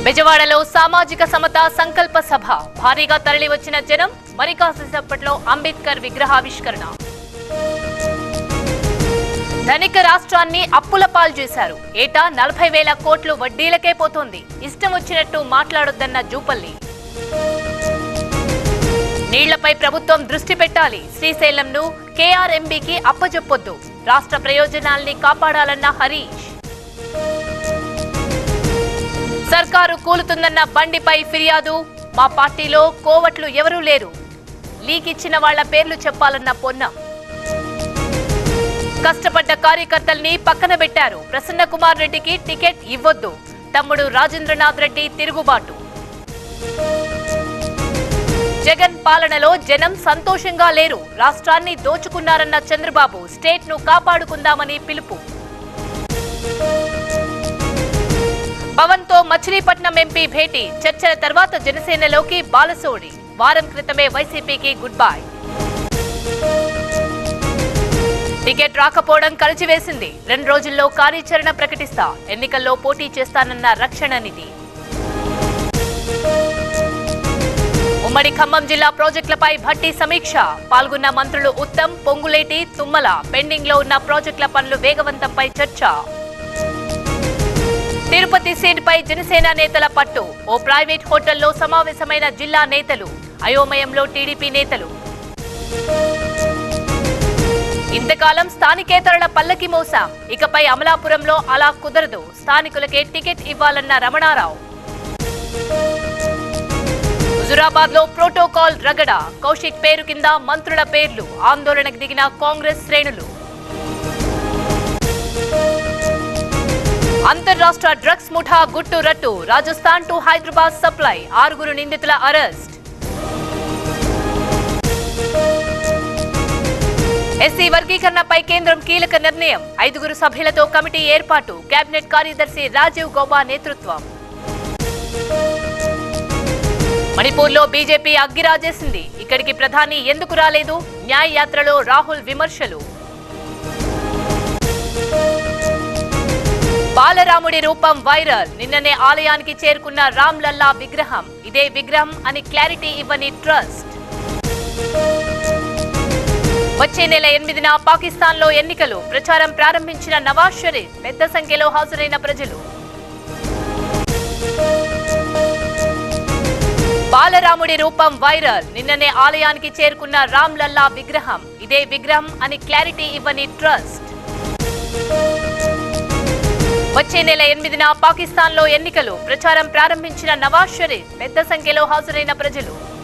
బెజవాడలో సామాజిక సమత సంకల్ప సభ భారీగా తరలివచ్చిన జనం మరి కాసేపట్లో అంబేద్కర్ విగ్రహావిష్కరణ ధనిక రాష్ట్రాన్ని అప్పుల పాలు చేశారు ఏటా నలభై వేల కోట్లు వడ్డీలకే పోతోంది ఇష్టం వచ్చినట్టు మాట్లాడొద్దన్న జూపల్లి నీళ్లపై ప్రభుత్వం దృష్టి పెట్టాలి శ్రీశైలంను కేఆర్ఎంబీకి అప్పజెప్పొద్దు రాష్ట్ర ప్రయోజనాల్ని కాపాడాలన్న హరీష్ సర్కారు కూలుతుందన్న బండిపై ఫిర్యాదు మా పార్టీలో కోవట్లు ఎవరూ లేరు లీక్ ఇచ్చిన వాళ్ల పేర్లు చెప్పాలన్న పొన్నం కష్టపడ్డ కార్యకర్తల్ని పక్కన పెట్టారు ప్రసన్న కుమార్ రెడ్డికి టికెట్ ఇవ్వొద్దు తమ్ముడు రాజేంద్రనాథ్ రెడ్డి తిరుగుబాటు జగన్ పాలనలో జనం సంతోషంగా లేరు రాష్ట్రాన్ని దోచుకున్నారన్న చంద్రబాబు స్టేట్ ను కాపాడుకుందామని పిలుపు పవన్ తో మచిలీపట్నం ఎంపీ భేటీ చర్చల తర్వాత జనసేనలోకి బాలసోడి వారం క్రితమే వైసీపీకి గుడ్ బై టికెట్ రాకపోవడం కలిచివేసింది రెండు రోజుల్లో కార్యాచరణ ప్రకటిస్తా ఎన్నికల్లో పోటీ చేస్తానన్న రక్షణ నిధి ఉమ్మడి ఖమ్మం జిల్లా ప్రాజెక్టులపై భట్టి సమీక్ష పాల్గొన్న మంత్రులు ఉత్తమ్ పొంగులేటి తుమ్మల పెండింగ్ లో ఉన్న ప్రాజెక్టుల పనులు వేగవంతంపై చర్చ తిరుపతి సీటుపై జనసేన నేతల పట్టు ఓ ప్రైవేట్ హోటల్లో సమావేశమైన జిల్లా నేతలు అయోమయంలో టీడీపీ నేతలు ఇంతకాలం స్థానికేతరుల పల్లకి మోసాం ఇకపై అమలాపురంలో అలా కుదరదు స్థానికులకే టికెట్ ఇవ్వాలన్న రమణారావు హుజురాబాద్ లో ప్రోటోకాల్ రగడ కౌశిక్ పేరు కింద మంత్రుల పేర్లు ఆందోళనకు దిగిన కాంగ్రెస్ శ్రేణులు అంతర్రాష్ట్ర డ్రగ్స్ ముఠా గుట్టు రట్టు రాజస్థాన్ టు హైదరాబాద్ సప్లై ఆరుగురు నిందితుల అరెస్ట్ ఎస్సీ వర్గీకరణపై కేంద్రం కీలక నిర్ణయం ఐదుగురు సభ్యులతో కమిటీ ఏర్పాటు కేబినెట్ కార్యదర్శి రాజీవ్ గౌబా నేతృత్వం మణిపూర్లో బీజేపీ అగ్గిరాజేసింది ఇక్కడికి ప్రధాని ఎందుకు రాలేదు న్యాయ యాత్రలో రాహుల్ విమర్శలు బాలరాముడి రూపం వైరల్ నిన్ననే ఆలయానికి చేరుకున్న రామ్ లల్లా విగ్రహం ఇదే విగ్రహం అని క్లారిటీ ఇవ్వని ట్రస్ట్ వచ్చే నెల ఎనిమిదిన పాకిస్తాన్ లో ఎన్నికలు ప్రచారం ప్రారంభించిన నవాజ్ షరీఫ్ పెద్ద సంఖ్యలో హాజరైన ప్రజలు బాలరాముడి రూపం వైరల్ నిన్ననే ఆలయానికి చేరుకున్న రామ్ లల్లా విగ్రహం ఇదే విగ్రహం అని క్లారిటీ ఇవ్వని ట్రస్ట్ వచ్చే నెల ఎనిమిదిన పాకిస్తాన్ లో ఎన్నికలు ప్రచారం ప్రారంభించిన నవాజ్ షరీఫ్ పెద్ద సంఖ్యలో హాజరైన ప్రజలు